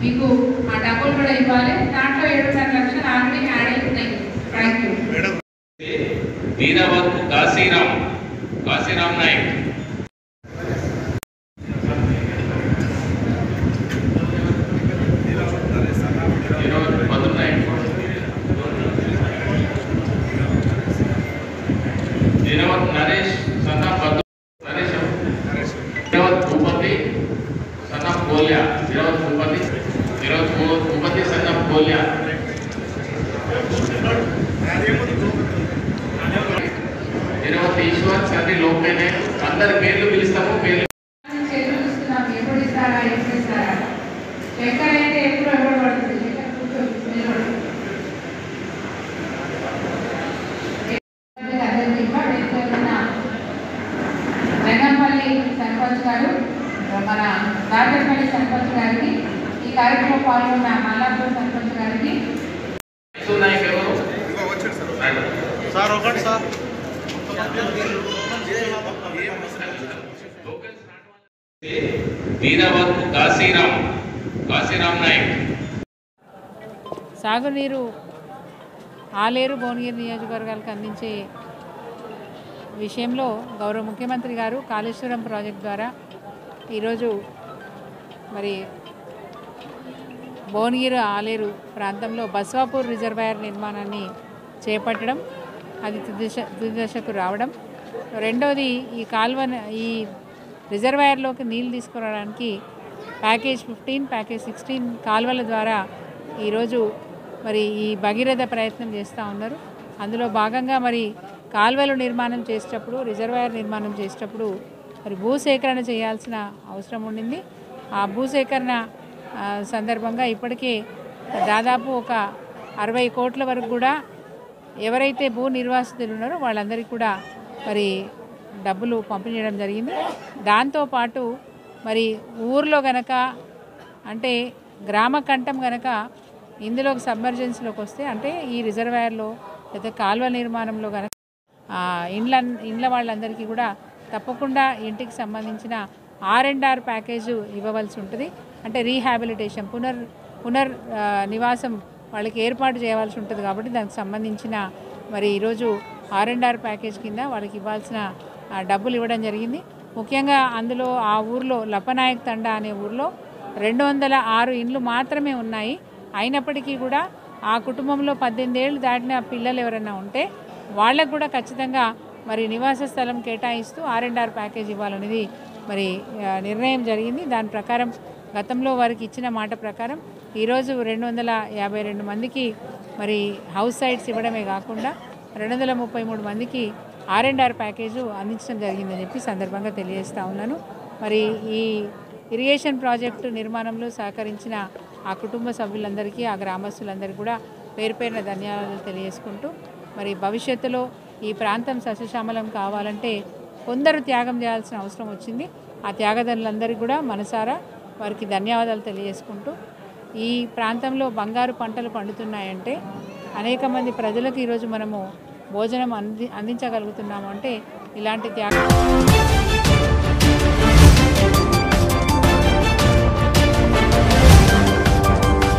మీకు ఆ డబ్బులు కూడా ఇవ్వాలి దాంట్లో ఏడున్నర లక్షలు ఆల్రెడీ యాడ్ అవుతున్నాయి థ్యాంక్ యూ వీరవత్ కాశీరామ్ కాశీరామ్ నాయక్ వీరవత్ మధు నాయక్ వీరవత్ నరేష్ సన్నా బద్దు నరేష్ వీరవత్ భూపతి సన్నా కోల్యా వీరవత్ భూపతి వీరవత్ భూ- భూపతి సన్నా కోల్యా వీరవత్ ఈశ్వర్ సన్ని లోపేనే అందరి పేర్లు పిలుస్తాము పేర్లు చేతులు చూస్తున్నాం ఎప్పుడు ఇస్తారా ఎప్పుడు ఇస్తారా శంకర్ అయితే ఎప్పుడు ఎవరు పడుతుంది శంకర్ కూర్చో నిలబడు. అందరికీ ఇవ్వండి. ఇక్కడ రంగంపల్లి సర్పంచ్ గారు మన రాజపల్లి సర్పంచ్ గారికి ఈ కార్యక్రమంలో పాల్గొన్న మల్లాపూర్ సర్పంచ్ గారికి నాయక్ ఎవరు సార్ ఒకటి సార్ వీరవత్ కాశీరామ్ కాశీరామ్ నాయక్ సాగునీరు ఆలేరు భువనగిరి నియోజకవర్గాలకు అందించే విషయంలో గౌరవ ముఖ్యమంత్రి గారు కాళేశ్వరం ప్రాజెక్ట్ ద్వారా ఈరోజు మరి భువనగిరి ఆలేరు ప్రాంతంలో బస్వాపూర్ రిజర్వాయర్ నిర్మాణాన్ని చేపట్టడం అది తుదిశ తుదిదశకు రావడం రెండోది ఈ కాల్వ ఈ రిజర్వాయర్లోకి నీళ్ళు తీసుకురావడానికి ప్యాకేజ్ ఫిఫ్టీన్ ప్యాకేజ్ సిక్స్టీన్ కాల్వల ద్వారా ఈరోజు మరి ఈ భగీరథ ప్రయత్నం చేస్తూ ఉన్నారు అందులో భాగంగా మరి కాల్వలు నిర్మాణం చేసేటప్పుడు రిజర్వాయర్ నిర్మాణం చేసేటప్పుడు మరి భూసేకరణ చేయాల్సిన అవసరం ఉండింది ఆ భూసేకరణ ఆ, సందర్భంగా ఇప్పటికే దాదాపు ఒక అరవై కోట్ల వరకు కూడా ఎవరైతే భూ నిర్వాసితులు ఉన్నారో వాళ్ళందరికీ కూడా మరి డబ్బులు పంపిణీ చేయడం జరిగింది దాంతోపాటు మరి ఊర్లో గనక అంటే గ్రామ కంఠం గనక ఇందులోకి సబ్మర్జెన్సీలోకి వస్తే అంటే ఈ రిజర్వాయర్లో లేదా కాల్వ నిర్మాణంలో గనక ఆ, ఇండ్ల ఇండ్ల వాళ్ళందరికీ కూడా తప్పకుండా ఇంటికి సంబంధించిన ఆర్ అండ్ ఆర్ ప్యాకేజ్ ఇవ్వవలసి ఉంటుంది అంటే రీహాబిలిటేషన్ పునర్ పునర్ ఆ, నివాసం వాళ్ళకి ఏర్పాటు చేయవలసి ఉంటుంది కాబట్టి దానికి సంబంధించిన మరి ఈరోజు ఆర్ అండ్ ఆర్ ప్యాకేజ్ కింద వాళ్ళకి ఇవ్వాల్సిన ఆ, డబ్బులు ఇవ్వడం జరిగింది ముఖ్యంగా అందులో ఆ ఊర్లో లపనాయక్ తండా అనే ఊర్లో రెండు వందల ఆరు ఇండ్లు మాత్రమే ఉన్నాయి అయినప్పటికీ కూడా ఆ కుటుంబంలో పద్దెనిమిది ఏళ్ళు దాటిన పిల్లలు ఎవరైనా ఉంటే వాళ్ళకు కూడా ఖచ్చితంగా మరి నివాస స్థలం కేటాయిస్తూ ఆర్ అండ్ ఆర్ ప్యాకేజ్ ఇవ్వాలనేది మరి ఆ, నిర్ణయం జరిగింది దాని ప్రకారం గతంలో వారికి ఇచ్చిన మాట ప్రకారం ఈరోజు రెండు వందల యాభై రెండు మందికి మరి హౌస్ సైట్స్ ఇవ్వడమే కాకుండా రెండు వందల ముప్పై మూడు మందికి ఆర్ అండ్ ఆర్ ప్యాకేజు అందించడం జరిగిందని చెప్పి సందర్భంగా తెలియజేస్తా ఉన్నాను మరి ఈ ఇరిగేషన్ ప్రాజెక్టు నిర్మాణంలో సహకరించిన ఆ కుటుంబ సభ్యులందరికీ ఆ గ్రామస్తులందరికీ కూడా పేరు పేరున ధన్యవాదాలు తెలియజేసుకుంటూ మరి భవిష్యత్తులో ఈ ప్రాంతం సస్యశ్యామలం కావాలంటే కొందరు త్యాగం చేయాల్సిన అవసరం వచ్చింది ఆ త్యాగదనులందరికీ కూడా మనసారా వారికి ధన్యవాదాలు తెలియజేసుకుంటూ ఈ ప్రాంతంలో బంగారు పంటలు పండుతున్నాయంటే అనేక మంది ప్రజలకు ఈరోజు మనము భోజనం అంది అందించగలుగుతున్నాము అంటే ఇలాంటి త్యాగం